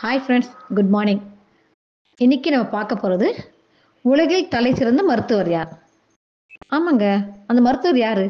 hi friends good morning இன்னைக்கு நம்ம பார்க்க போகிறது உலகில் தலை சிறந்த மருத்துவர் யார் ஆமாங்க அந்த மருத்துவர் யாரு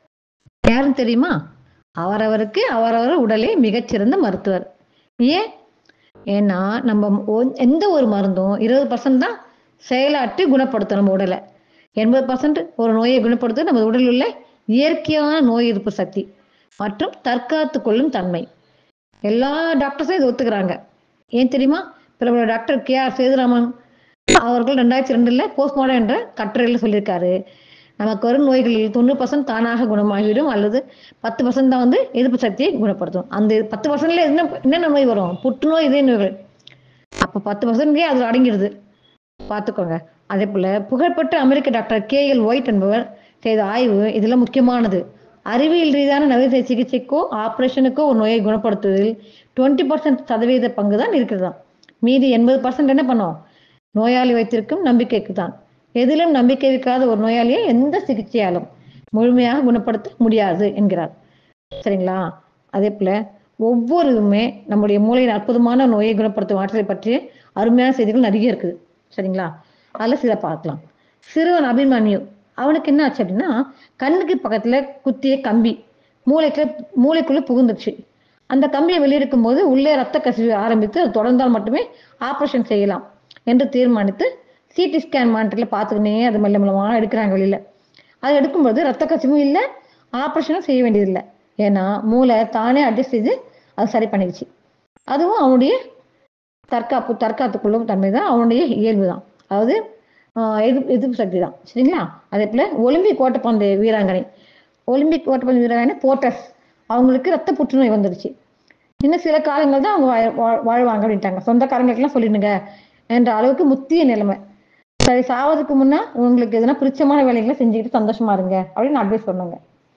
யாருன்னு தெரியுமா அவரவருக்கு அவரவர் உடலே மிகச்சிறந்த மருத்துவர் ஏன் ஏன்னா நம்ம ஒ- எந்த ஒரு மருந்தும் இருபது பர்சன்ட் தான் செயலாற்றி குணப்படுத்தும் நம்ம உடலை எண்பது பர்சன்ட் ஒரு நோயை குணப்படுத்த நம்ம உடலில் உள்ள இயற்கையான நோய் எதிர்ப்பு சக்தி மற்றும் தற்காத்து கொள்ளும் தன்மை எல்லா டாக்டர்ஸும் இதை ஒத்துக்கிறாங்க ஏன் தெரியுமா பிரபல டாக்டர் கே ஆர் சேதுராமன் அவர்கள் ரெண்டாயிரத்தி ரெண்டுல போஸ்ட்மார்டம் என்ற கட்டுரையில் சொல்லியிருக்காரு நமக்கு வரும் நோய்களில் தொண்ணூறு பர்சன்ட் தானாக குணமாகிவிடும் அல்லது பத்து பர்சன்ட் தான் வந்து எதிர்ப்பு சக்தியை குணப்படுத்தும் அந்த பத்து பர்சன்ட்ல என்ன என்னென்ன நோய் வரும் புற்றுநோய் இதே நோய்கள் அப்போ பத்து பர்சன்ட்கே அது அடங்கிடுது பார்த்துக்கோங்க அதே போல புகழ்பெற்ற அமெரிக்க டாக்டர் கே எல் ஒயிட் என்பவர் செய்த ஆய்வு இதெல்லாம் முக்கியமானது அறிவியல் ரீதியான நவீன சிகிச்சைக்கோ ஆபரேஷனுக்கோ ஒரு நோயை குணப்படுத்துவதில் டுவெண்ட்டி பர்சன்ட் சதவீத பங்கு தான் இருக்கிறதாம் மீதி எண்பது பர்சன்ட் என்ன பண்ணும் நோயாளி வைத்திருக்கும் நம்பிக்கைக்கு தான் எதிலும் நம்பிக்கை வைக்காத ஒரு நோயாளியை எந்த சிகிச்சையாலும் முழுமையாக குணப்படுத்த முடியாது என்கிறார் சரிங்களா அதே போல ஒவ்வொருமே நம்முடைய மூளையின் அற்புதமான நோயை குணப்படுத்தும் ஆற்றலை பற்றிய அருமையான செய்திகள் நிறைய இருக்குது சரிங்களா அதில் சில பார்க்கலாம் சிறுவன் அபிமன்யு அவனுக்கு என்ன ஆச்சு அப்படின்னா கண்ணுக்கு பக்கத்துல குத்திய கம்பி மூளைக்கு மூளைக்குள்ள புகுந்துச்சு அந்த கம்பியை வெளியெடுக்கும் போது உள்ளே ரத்த கசிவு ஆரம்பித்து அது தொடர்ந்தால் மட்டுமே ஆபரேஷன் செய்யலாம் என்று தீர்மானித்து சிடி ஸ்கேன் மானிட்டர்ல பார்த்துக்கினே அது மெல்ல மெல்லமாக எடுக்கிறாங்க வெளியில அது எடுக்கும்போது ரத்த கசிவும் இல்லை ஆபரேஷனும் செய்ய வேண்டியதில்லை ஏன்னா மூளை தானே அட்ஜஸ்ட் செய்து அது சரி பண்ணிடுச்சு அதுவும் அவனுடைய தற்காப்பு தற்காத்து கொள்ளும் தன்மை தான் அவனுடைய இயல்பு தான் அதாவது ஆஹ் எதிர்ப்பு எதிர்ப்பு சக்தி தான் சரிங்களா அதே போல ஒலிம்பிக் ஓட்டப்பந்தய வீராங்கனை ஒலிம்பிக் ஓட்டப்பந்தய வீராங்கனை போட்டஸ் அவங்களுக்கு ரத்த புற்றுநோய் வந்துடுச்சு இன்னும் சில காலங்கள் தான் அவங்க வாழ- வாழ்- வாழ்வாங்க அப்படின்ட்டாங்க சொந்தக்காரங்களுக்கெல்லாம் சொல்லிடுங்க என்ற அளவுக்கு முத்திய நிலைமை சரி சாவதுக்கு முன்னா உங்களுக்கு எதுனா பிடிச்சமான வேலைகளை செஞ்சுக்கிட்டு சந்தோஷமா இருங்க அப்படின்னு அட்வைஸ் சொன்னாங்க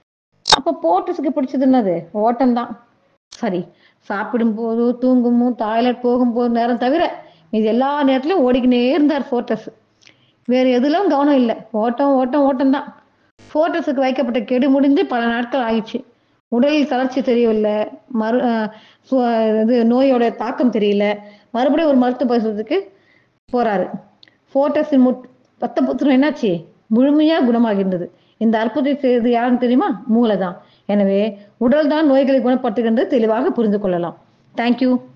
அப்ப போட்டஸுக்கு பிடிச்சது என்னது ஓட்டம் தான் சரி சாப்பிடும் போது தூங்கும் டாய்லெட் போகும்போது நேரம் தவிர இது எல்லா நேரத்திலும் ஓடிக்கினே இருந்தார் போர்ட்டஸ் வேற எதுலும் கவனம் இல்லை ஓட்டம் ஓட்டம் ஓட்டம் தான் போர்ட்டஸுக்கு வைக்கப்பட்ட கெடு முடிஞ்சு பல நாட்கள் ஆயிடுச்சு உடலில் தளர்ச்சி தெரியவில்லை மறு அஹ் சு- இது நோயோட தாக்கம் தெரியல மறுபடியும் ஒரு மருத்துவ பரிசோதனைக்கு போறாரு போர்ட்டஸின் முட் ரத்த புற்றுநோய் என்னாச்சு முழுமையா குணமாகின்றது இந்த அற்புதத்தை செய்தது யாருன்னு தெரியுமா மூளை தான் எனவே உடல் தான் நோய்களை குணப்படுத்துகின்றது தெளிவாக புரிந்து கொள்ளலாம் தேங்க்யூ